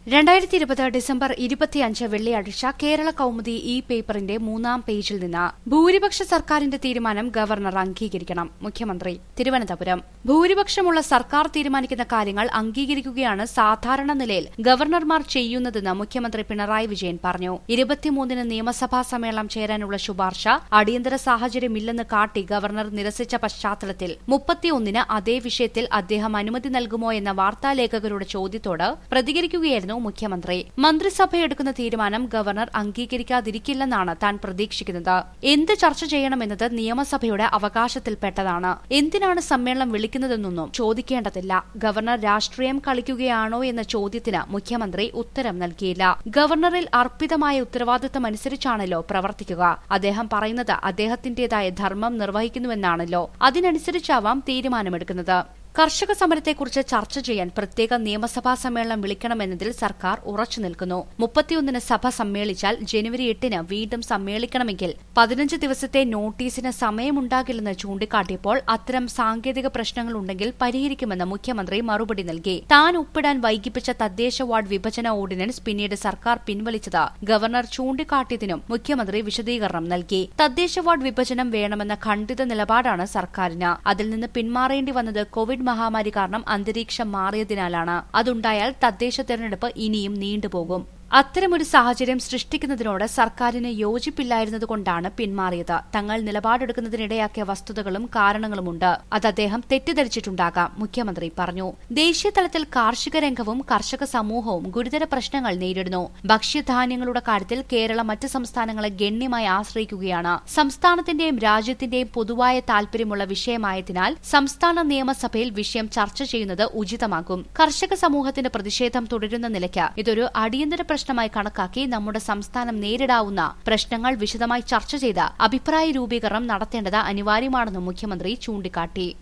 രണ്ടായിരത്തി ഇരുപത് ഡിസംബർ ഇരുപത്തിയഞ്ച് വെള്ളിയാഴ്ച കേരള കൌമുദി ഇ പേപ്പറിന്റെ മൂന്നാം പേജിൽ നിന്ന് ഭൂരിപക്ഷ സർക്കാരിന്റെ തീരുമാനം ഗവർണർ അംഗീകരിക്കണം മുഖ്യമന്ത്രി തിരുവനന്തപുരം ഭൂരിപക്ഷമുള്ള സർക്കാർ തീരുമാനിക്കുന്ന കാര്യങ്ങൾ അംഗീകരിക്കുകയാണ് സാധാരണ നിലയിൽ ഗവർണർമാർ ചെയ്യുന്നതെന്ന് മുഖ്യമന്ത്രി പിണറായി വിജയൻ പറഞ്ഞു ഇരുപത്തിമൂന്നിന് നിയമസഭാ സമ്മേളനം ചേരാനുള്ള ശുപാർശ അടിയന്തര സാഹചര്യമില്ലെന്ന് കാട്ടി ഗവർണർ നിരസിച്ച പശ്ചാത്തലത്തിൽ മുപ്പത്തിയൊന്നിന് അതേ വിഷയത്തിൽ അദ്ദേഹം അനുമതി നൽകുമോ എന്ന വാർത്താലേഖകരുടെ ചോദ്യത്തോട് പ്രതികരിക്കുകയായിരുന്നു മുഖ്യമന്ത്രി മന്ത്രിസഭയെടുക്കുന്ന തീരുമാനം ഗവർണർ അംഗീകരിക്കാതിരിക്കില്ലെന്നാണ് താൻ പ്രതീക്ഷിക്കുന്നത് എന്ത് ചർച്ച ചെയ്യണമെന്നത് നിയമസഭയുടെ അവകാശത്തിൽപ്പെട്ടതാണ് എന്തിനാണ് സമ്മേളനം വിളിക്കുന്നതെന്നൊന്നും ചോദിക്കേണ്ടതില്ല ഗവർണർ രാഷ്ട്രീയം കളിക്കുകയാണോ എന്ന ചോദ്യത്തിന് മുഖ്യമന്ത്രി ഉത്തരം നൽകിയില്ല ഗവർണറിൽ അർപ്പിതമായ ഉത്തരവാദിത്തമനുസരിച്ചാണല്ലോ പ്രവർത്തിക്കുക അദ്ദേഹം പറയുന്നത് അദ്ദേഹത്തിന്റേതായ ധർമ്മം നിർവഹിക്കുന്നുവെന്നാണല്ലോ അതിനനുസരിച്ചാവാം തീരുമാനമെടുക്കുന്നത് കർഷക സമരത്തെക്കുറിച്ച് ചർച്ച ചെയ്യാൻ പ്രത്യേക നിയമസഭാ സമ്മേളനം വിളിക്കണമെന്നതിൽ സർക്കാർ ഉറച്ചു നിൽക്കുന്നു മുപ്പത്തിയൊന്നിന് സഭ സമ്മേളിച്ചാൽ ജനുവരി എട്ടിന് വീണ്ടും സമ്മേളിക്കണമെങ്കിൽ പതിനഞ്ച് ദിവസത്തെ നോട്ടീസിന് സമയമുണ്ടാകില്ലെന്ന് ചൂണ്ടിക്കാട്ടിയപ്പോൾ അത്തരം സാങ്കേതിക പ്രശ്നങ്ങളുണ്ടെങ്കിൽ പരിഹരിക്കുമെന്ന് മുഖ്യമന്ത്രി മറുപടി നൽകി താൻ ഒപ്പിടാൻ വൈകിപ്പിച്ച തദ്ദേശ വാർഡ് വിഭജന ഓർഡിനൻസ് പിന്നീട് സർക്കാർ പിൻവലിച്ചത് ഗവർണർ ചൂണ്ടിക്കാട്ടിയതിനും മുഖ്യമന്ത്രി വിശദീകരണം നൽകി തദ്ദേശ വാർഡ് വിഭജനം വേണമെന്ന ഖണ്ഡിത നിലപാടാണ് സർക്കാരിന് അതിൽ നിന്ന് പിന്മാറേണ്ടി വന്നത് കോവിഡ് മഹാമാരി കാരണം അന്തരീക്ഷം മാറിയതിനാലാണ് അതുണ്ടായാൽ തദ്ദേശ തെരഞ്ഞെടുപ്പ് ഇനിയും നീണ്ടുപോകും അത്തരമൊരു സാഹചര്യം സൃഷ്ടിക്കുന്നതിനോട് സർക്കാരിന് യോജിപ്പില്ലായിരുന്നതുകൊണ്ടാണ് പിന്മാറിയത് തങ്ങൾ നിലപാടെടുക്കുന്നതിനിടയാക്കിയ വസ്തുതകളും കാരണങ്ങളുമുണ്ട് അത് അദ്ദേഹം തെറ്റിദ്ധരിച്ചിട്ടുണ്ടാകാം മുഖ്യമന്ത്രി പറഞ്ഞു ദേശീയ തലത്തിൽ കാർഷിക രംഗവും കർഷക സമൂഹവും ഗുരുതര പ്രശ്നങ്ങൾ നേരിടുന്നു ഭക്ഷ്യധാന്യങ്ങളുടെ കാര്യത്തിൽ കേരളം മറ്റ് സംസ്ഥാനങ്ങളെ ഗണ്യമായി ആശ്രയിക്കുകയാണ് സംസ്ഥാനത്തിന്റെയും രാജ്യത്തിന്റെയും പൊതുവായ താൽപര്യമുള്ള വിഷയമായതിനാൽ സംസ്ഥാന നിയമസഭയിൽ വിഷയം ചർച്ച ചെയ്യുന്നത് ഉചിതമാകും കർഷക സമൂഹത്തിന്റെ പ്രതിഷേധം തുടരുന്ന നിലയ്ക്ക് ഇതൊരു അടിയന്തര പ്രശ്നമായി കണക്കാക്കി നമ്മുടെ സംസ്ഥാനം നേരിടാവുന്ന പ്രശ്നങ്ങൾ വിശദമായി ചർച്ച ചെയ്ത് അഭിപ്രായ രൂപീകരണം നടത്തേണ്ടത് അനിവാര്യമാണെന്നും മുഖ്യമന്ത്രി ചൂണ്ടിക്കാട്ടി